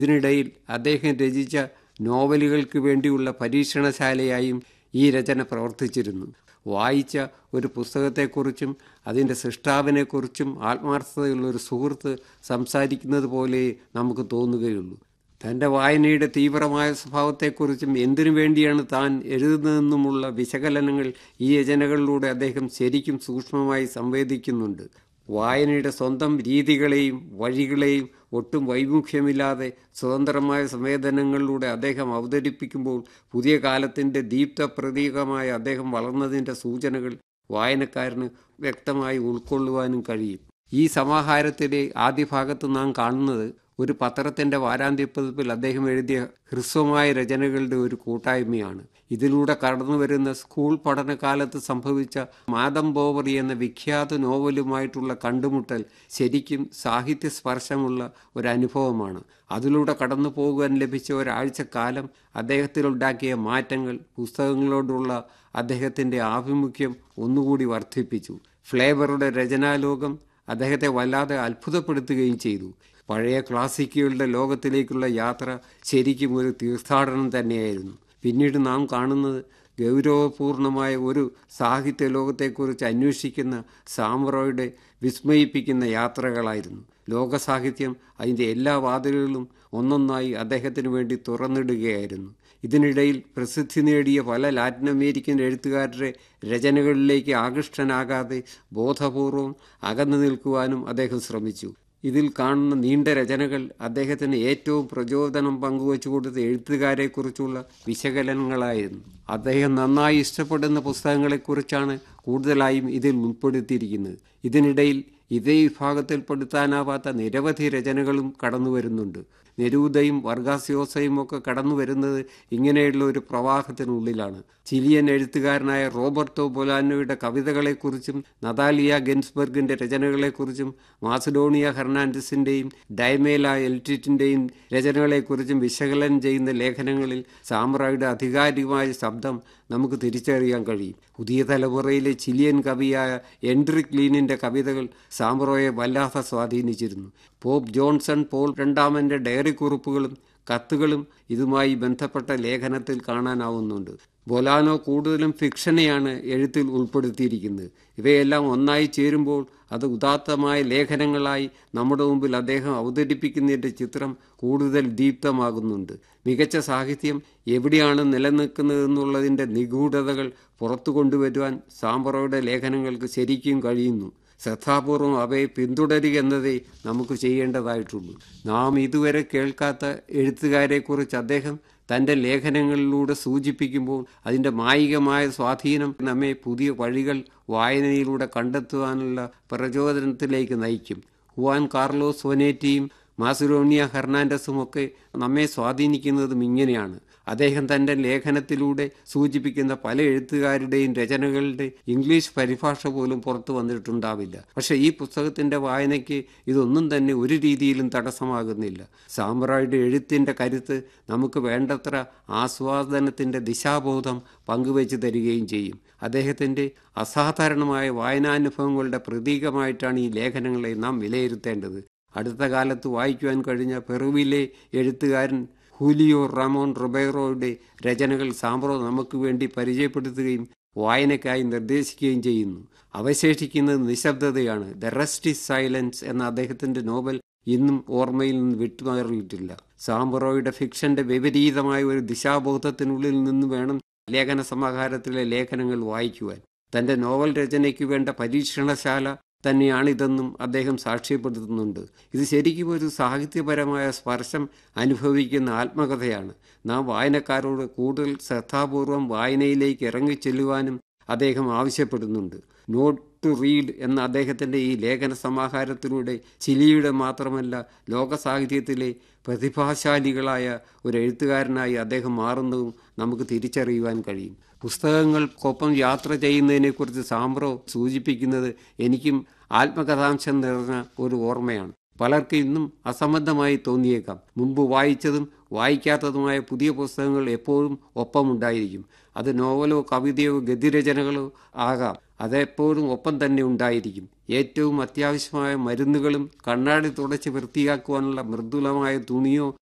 ഇതിനിടയിൽ അദ്ദേഹം രചിച്ച നോവലുകൾക്ക് വേണ്ടിയുള്ള പരീക്ഷണശാലയായും ഈ രചന പ്രവർത്തിച്ചിരുന്നു വായിച്ച ഒരു പുസ്തകത്തെക്കുറിച്ചും അതിൻ്റെ സൃഷ്ടാവിനെക്കുറിച്ചും ആത്മാർത്ഥതയുള്ള ഒരു സുഹൃത്ത് സംസാരിക്കുന്നത് പോലെ നമുക്ക് തോന്നുകയുള്ളൂ തൻ്റെ വായനയുടെ തീവ്രമായ സ്വഭാവത്തെക്കുറിച്ചും എന്തിനു വേണ്ടിയാണ് താൻ എഴുതുന്നതെന്നുമുള്ള വിശകലനങ്ങൾ ഈ രചനകളിലൂടെ അദ്ദേഹം ശരിക്കും സൂക്ഷ്മമായി സംവേദിക്കുന്നുണ്ട് വായനയുടെ സ്വന്തം രീതികളെയും വഴികളെയും ഒട്ടും വൈമുഖ്യമില്ലാതെ സ്വതന്ത്രമായ സംവേദനങ്ങളിലൂടെ അദ്ദേഹം അവതരിപ്പിക്കുമ്പോൾ പുതിയ കാലത്തിൻ്റെ ദീപ്ത പ്രതീകമായ അദ്ദേഹം വളർന്നതിൻ്റെ സൂചനകൾ വായനക്കാരന് വ്യക്തമായി ഉൾക്കൊള്ളുവാനും കഴിയും ഈ സമാഹാരത്തിലെ ആദ്യ ഭാഗത്ത് നാം കാണുന്നത് ഒരു പത്രത്തിൻ്റെ വാരാന്ത്യപ്പതിപ്പിൽ അദ്ദേഹം എഴുതിയ ഹ്രസ്വമായ രചനകളുടെ ഒരു കൂട്ടായ്മയാണ് ഇതിലൂടെ കടന്നു വരുന്ന സ്കൂൾ പഠനകാലത്ത് സംഭവിച്ച മാദം ബോവറി എന്ന വിഖ്യാത നോവലുമായിട്ടുള്ള കണ്ടുമുട്ടൽ ശരിക്കും സാഹിത്യ സ്പർശമുള്ള ഒരു അനുഭവമാണ് അതിലൂടെ കടന്നു പോകുവാൻ ലഭിച്ച ഒരാഴ്ചക്കാലം അദ്ദേഹത്തിലുണ്ടാക്കിയ മാറ്റങ്ങൾ പുസ്തകങ്ങളോടുള്ള അദ്ദേഹത്തിൻ്റെ ആഭിമുഖ്യം ഒന്നുകൂടി വർദ്ധിപ്പിച്ചു ഫ്ലേവറുടെ രചനാലോകം അദ്ദേഹത്തെ വല്ലാതെ അത്ഭുതപ്പെടുത്തുകയും ചെയ്തു പഴയ ക്ലാസിക്കുകളുടെ ലോകത്തിലേക്കുള്ള യാത്ര ശരിക്കും ഒരു തീർത്ഥാടനം തന്നെയായിരുന്നു പിന്നീട് നാം കാണുന്നത് ഗൗരവപൂർണമായ ഒരു സാഹിത്യ ലോകത്തെക്കുറിച്ച് അന്വേഷിക്കുന്ന സാമ്പ്രോയുടെ വിസ്മയിപ്പിക്കുന്ന യാത്രകളായിരുന്നു ലോകസാഹിത്യം അതിൻ്റെ എല്ലാ വാതിലുകളും ഒന്നൊന്നായി അദ്ദേഹത്തിന് വേണ്ടി തുറന്നിടുകയായിരുന്നു ഇതിനിടയിൽ പ്രസിദ്ധി നേടിയ പല ലാറ്റിൻ അമേരിക്കൻ എഴുത്തുകാരുടെ രചനകളിലേക്ക് ആകൃഷ്ടനാകാതെ ബോധപൂർവം അകന്നു നിൽക്കുവാനും അദ്ദേഹം ശ്രമിച്ചു ഇതിൽ കാണുന്ന നീണ്ട രചനകൾ അദ്ദേഹത്തിന് ഏറ്റവും പ്രചോദനം പങ്കുവച്ചു കൊടുത്ത എഴുത്തുകാരെക്കുറിച്ചുള്ള വിശകലനങ്ങളായിരുന്നു അദ്ദേഹം നന്നായി ഇഷ്ടപ്പെടുന്ന പുസ്തകങ്ങളെക്കുറിച്ചാണ് കൂടുതലായും ഇതിൽ ഉൾപ്പെടുത്തിയിരിക്കുന്നത് ഇതിനിടയിൽ ഇതേ വിഭാഗത്തിൽപ്പെടുത്താനാവാത്ത നിരവധി രചനകളും കടന്നു വരുന്നുണ്ട് നെരൂദയും വർഗാസ്യോസയും ഒക്കെ കടന്നു വരുന്നത് ഇങ്ങനെയുള്ള ഒരു പ്രവാഹത്തിനുള്ളിലാണ് ചിലിയൻ എഴുത്തുകാരനായ റോബർട്ടോ ബൊലാനോയുടെ കവിതകളെക്കുറിച്ചും നതാലിയ ഗെൻസ്ബർഗിന്റെ രചനകളെക്കുറിച്ചും മാസഡോണിയ ഹെർണാൻഡസിന്റെയും ഡൈമേല എൽറ്റിറ്റിന്റെയും രചനകളെക്കുറിച്ചും വിശകലനം ചെയ്യുന്ന ലേഖനങ്ങളിൽ സാമ്രായുടെ അധികാരികമായ ശബ്ദം നമുക്ക് തിരിച്ചറിയാൻ കഴിയും പുതിയ തലമുറയിലെ ചിലിയൻ കവിയായ എൻഡ്രിക് ലീനിന്റെ കവിതകൾ സാമ്പ്രോയെ വല്ലാതെ സ്വാധീനിച്ചിരുന്നു പോപ്പ് ജോൺസൺ പോൾ രണ്ടാമന്റെ ഡയറി കുറിപ്പുകളും കത്തുകളും ഇതുമായി ബന്ധപ്പെട്ട ലേഖനത്തിൽ കാണാനാവുന്നുണ്ട് ബൊലാനോ കൂടുതലും ഫിക്ഷനെയാണ് എഴുത്തിൽ ഉൾപ്പെടുത്തിയിരിക്കുന്നത് ഇവയെല്ലാം ഒന്നായി ചേരുമ്പോൾ അത് ഉദാത്തമായ ലേഖനങ്ങളായി നമ്മുടെ മുമ്പിൽ അദ്ദേഹം അവതരിപ്പിക്കുന്നതിൻ്റെ ചിത്രം കൂടുതൽ ദീപ്തമാകുന്നുണ്ട് മികച്ച സാഹിത്യം എവിടെയാണ് നിലനിൽക്കുന്നതെന്നുള്ളതിൻ്റെ നിഗൂഢതകൾ പുറത്തു കൊണ്ടുവരുവാൻ സാമ്പറോയുടെ ലേഖനങ്ങൾക്ക് ശരിക്കും കഴിയുന്നു ശ്രദ്ധാപൂർവം അവയെ പിന്തുടരുക എന്നതേ നമുക്ക് ചെയ്യേണ്ടതായിട്ടുള്ളൂ നാം ഇതുവരെ കേൾക്കാത്ത എഴുത്തുകാരെക്കുറിച്ച് അദ്ദേഹം തൻ്റെ ലേഖനങ്ങളിലൂടെ സൂചിപ്പിക്കുമ്പോൾ അതിൻ്റെ മായികമായ സ്വാധീനം നമ്മെ പുതിയ വഴികൾ വായനയിലൂടെ കണ്ടെത്തുവാനുള്ള പ്രചോദനത്തിലേക്ക് നയിക്കും ഹുവാൻ കാർലോസ് സോനേറ്റിയും മാസുലോണിയ ഹെർണാൻഡസും ഒക്കെ നമ്മെ സ്വാധീനിക്കുന്നതും ഇങ്ങനെയാണ് അദ്ദേഹം തൻ്റെ ലേഖനത്തിലൂടെ സൂചിപ്പിക്കുന്ന പല എഴുത്തുകാരുടെയും രചനകളുടെ ഇംഗ്ലീഷ് പരിഭാഷ പോലും പുറത്തു വന്നിട്ടുണ്ടാവില്ല പക്ഷേ ഈ പുസ്തകത്തിൻ്റെ വായനയ്ക്ക് ഇതൊന്നും തന്നെ ഒരു രീതിയിലും തടസ്സമാകുന്നില്ല സാമ്രായുടെ എഴുത്തിൻ്റെ കരുത്ത് നമുക്ക് വേണ്ടത്ര ആസ്വാദനത്തിൻ്റെ ദിശാബോധം പങ്കുവച്ചു തരികയും ചെയ്യും അദ്ദേഹത്തിൻ്റെ അസാധാരണമായ വായനാനുഭവങ്ങളുടെ പ്രതീകമായിട്ടാണ് ഈ ലേഖനങ്ങളെ നാം വിലയിരുത്തേണ്ടത് അടുത്ത കാലത്ത് വായിക്കുവാൻ കഴിഞ്ഞ പെറുവിലെ എഴുത്തുകാരൻ ഹൂലിയോ റാമോൺ റൊബേറോയുടെ രചനകൾ സാമ്പ്രോ നമുക്ക് വേണ്ടി പരിചയപ്പെടുത്തുകയും വായനയ്ക്കായി നിർദ്ദേശിക്കുകയും ചെയ്യുന്നു അവശേഷിക്കുന്നത് നിശബ്ദതയാണ് ദ റെസ്റ്റ് ഇസ് സൈലൻസ് എന്ന അദ്ദേഹത്തിന്റെ നോവൽ ഇന്നും ഓർമ്മയിൽ നിന്ന് വിട്ടുമാറിയിട്ടില്ല സാമ്പ്രോയുടെ ഫിക്ഷന്റെ വിപരീതമായ ഒരു ദിശാബോധത്തിനുള്ളിൽ നിന്ന് വേണം ലേഖന സമാഹാരത്തിലെ ലേഖനങ്ങൾ വായിക്കുവാൻ തന്റെ നോവൽ രചനയ്ക്ക് വേണ്ട പരീക്ഷണശാല തന്നെയാണിതെന്നും അദ്ദേഹം സാക്ഷ്യപ്പെടുത്തുന്നുണ്ട് ഇത് ശരിക്കും ഒരു സാഹിത്യപരമായ സ്പർശം അനുഭവിക്കുന്ന ആത്മകഥയാണ് നാം വായനക്കാരോട് കൂടുതൽ ശ്രദ്ധാപൂർവം വായനയിലേക്ക് ഇറങ്ങിച്ചെല്ലുവാനും അദ്ദേഹം ആവശ്യപ്പെടുന്നുണ്ട് നോട്ട് ടു റീഡ് എന്ന അദ്ദേഹത്തിൻ്റെ ഈ ലേഖന സമാഹാരത്തിലൂടെ ചിലിയുടെ മാത്രമല്ല ലോക സാഹിത്യത്തിലെ പ്രതിഭാശാലികളായ ഒരു എഴുത്തുകാരനായി അദ്ദേഹം മാറുന്നതും നമുക്ക് തിരിച്ചറിയുവാൻ കഴിയും പുസ്തകങ്ങൾക്കൊപ്പം യാത്ര ചെയ്യുന്നതിനെക്കുറിച്ച് സാമ്പ്രോ സൂചിപ്പിക്കുന്നത് എനിക്കും ആത്മകഥാംശം നിറഞ്ഞ ഒരു ഓർമ്മയാണ് പലർക്കും ഇന്നും അസംബന്ധമായി തോന്നിയേക്കാം മുമ്പ് വായിച്ചതും വായിക്കാത്തതുമായ പുതിയ പുസ്തകങ്ങൾ എപ്പോഴും ഒപ്പമുണ്ടായിരിക്കും അത് നോവലോ കവിതയോ ഗതിരചനകളോ ആകാം അതെപ്പോഴും ഒപ്പം തന്നെ ഉണ്ടായിരിക്കും ഏറ്റവും അത്യാവശ്യമായ മരുന്നുകളും കണ്ണാടി തുടച്ച് വൃത്തിയാക്കുവാനുള്ള മൃദുലമായ തുണിയോ